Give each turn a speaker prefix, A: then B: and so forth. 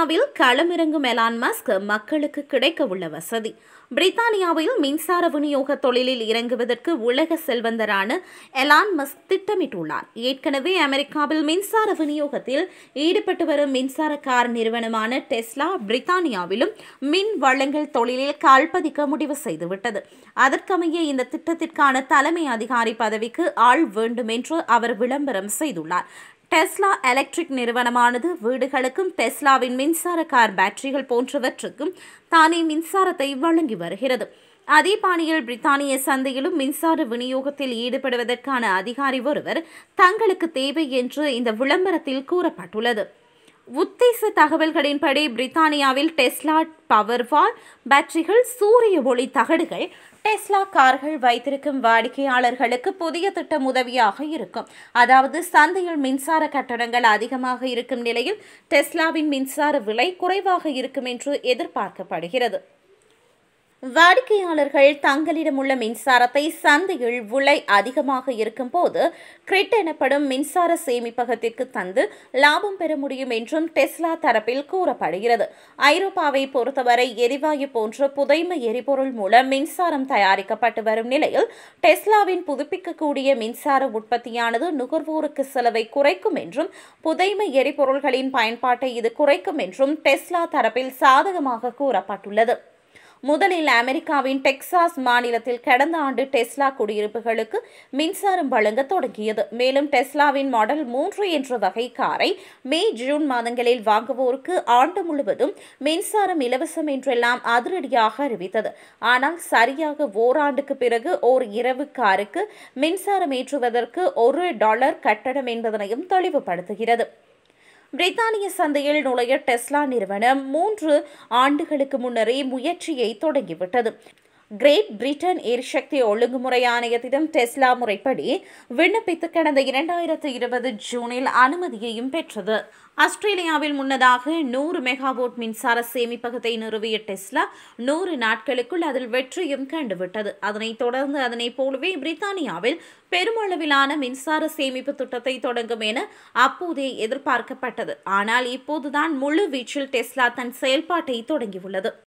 A: பிரித்தானியாவில் களமிறங்கும் Elon Musk மக்களுக்கு கிடைக்க உள்ள வசதி பிரித்தானியாவில் மின்சார விநியோக தொழிலில் இறங்குவதற்கு உலக செல்வந்தரான எலான் மஸ்க் திட்டமிட்டுள்ளார் ஏற்கனவே அமெரிக்காவில் மின்சார விநியோகத்தில் ஈடுபட்டு வரும் மின்சார கார் நிறுவனமான டெஸ்லா பிரித்தானியாவிலும் மின் வழங்கல் தொழிலில் கால்பதிக்க முடிவு செய்துவிட்டது அதற்கமைய இந்த திட்டத்திற்கான தலைமை அதிகாரி பதவிக்கு ஆள் வேண்டும் என்று அவர் விளம்பரம் செய்துள்ளார் டெஸ்லா எலக்ட்ரிக் நிறுவனமானது வீடுகளுக்கும் டெஸ்லாவின் மின்சார கார் பேட்டரிகள் போன்றவற்றுக்கும் தானே மின்சாரத்தை வழங்கி வருகிறது அதே பாணியில் பிரித்தானிய சந்தையிலும் மின்சார விநியோகத்தில் ஈடுபடுவதற்கான அதிகாரி ஒருவர் தங்களுக்கு தேவை என்று இந்த விளம்பரத்தில் கூறப்பட்டுள்ளது உத்தேச தகவல்களின்படி பிரித்தானியாவில் டெஸ்லா பவர்வால் பேட்டரிகள் சூரிய ஒளி தகடுகள் டெஸ்லா கார்கள் வைத்திருக்கும் வாடிக்கையாளர்களுக்கு புதிய திட்டம் உதவியாக இருக்கும் அதாவது சந்தையில் மின்சார கட்டணங்கள் அதிகமாக இருக்கும் நிலையில் டெஸ்லாவின் மின்சார விலை குறைவாக இருக்கும் என்று எதிர்பார்க்கப்படுகிறது வாடிக்கையாளர்கள் தங்களிடம் உள்ள மின்சாரத்தை சந்தையில் விலை அதிகமாக இருக்கும் போது கிரிட் எனப்படும் மின்சார சேமிப்பகத்திற்கு தந்து லாபம் பெற முடியும் என்றும் டெஸ்லா தரப்பில் கூறப்படுகிறது ஐரோப்பாவை பொறுத்தவரை எரிவாயு போன்ற புதைமை எரிபொருள் மூலம் மின்சாரம் தயாரிக்கப்பட்டு வரும் நிலையில் டெஸ்லாவின் புதுப்பிக்கக்கூடிய மின்சார உற்பத்தியானது நுகர்வோருக்கு செலவை குறைக்கும் என்றும் புதைமை எரிபொருள்களின் பயன்பாட்டை இது குறைக்கும் என்றும் டெஸ்லா தரப்பில் சாதகமாக கூறப்பட்டுள்ளது முதலில் அமெரிக்காவின் டெக்சாஸ் மாநிலத்தில் கடந்த ஆண்டு டெஸ்லா குடியிருப்புகளுக்கு மின்சாரம் வழங்க தொடங்கியது மேலும் டெஸ்லாவின் மாடல் மூன்று என்ற வகை காரை மே ஜூன் மாதங்களில் வாங்குவோருக்கு ஆண்டு முழுவதும் மின்சாரம் இலவசம் என்றெல்லாம் அதிரடியாக அறிவித்தது ஆனால் சரியாக ஓராண்டுக்கு பிறகு ஓர் இரவு காருக்கு மின்சாரம் ஏற்றுவதற்கு ஒரு டாலர் கட்டணம் என்பதனையும் தெளிவுபடுத்துகிறது பிரித்தானிய சந்தையில் நுழைய டெஸ்லா நிறுவனம் மூன்று ஆண்டுகளுக்கு முன்னரே முயற்சியை தொடங்கிவிட்டது கிரேட் பிரிட்டன் எரிசக்தி ஒழுங்குமுறை ஆணையத்திடம் டெஸ்லா முறைப்படி விண்ணப்பித்து கடந்த இரண்டாயிரத்து இருபது ஜூனில் அனுமதியையும் பெற்றது ஆஸ்திரேலியாவில் முன்னதாக நூறு மெகாவோட் மின்சார சேமிப்பகத்தை நிறுவிய டெஸ்லா நூறு நாட்களுக்குள் அதில் வெற்றியும் கண்டுவிட்டது அதனைத் தொடர்ந்து அதனைப் போலவே பிரித்தானியாவில் பெருமளவிலான மின்சார சேமிப்பு திட்டத்தை தொடங்கும் என அப்போதே எதிர்பார்க்கப்பட்டது ஆனால் இப்போதுதான் முழு வீச்சில் டெஸ்லா தன் செயல்பாட்டை தொடங்கியுள்ளது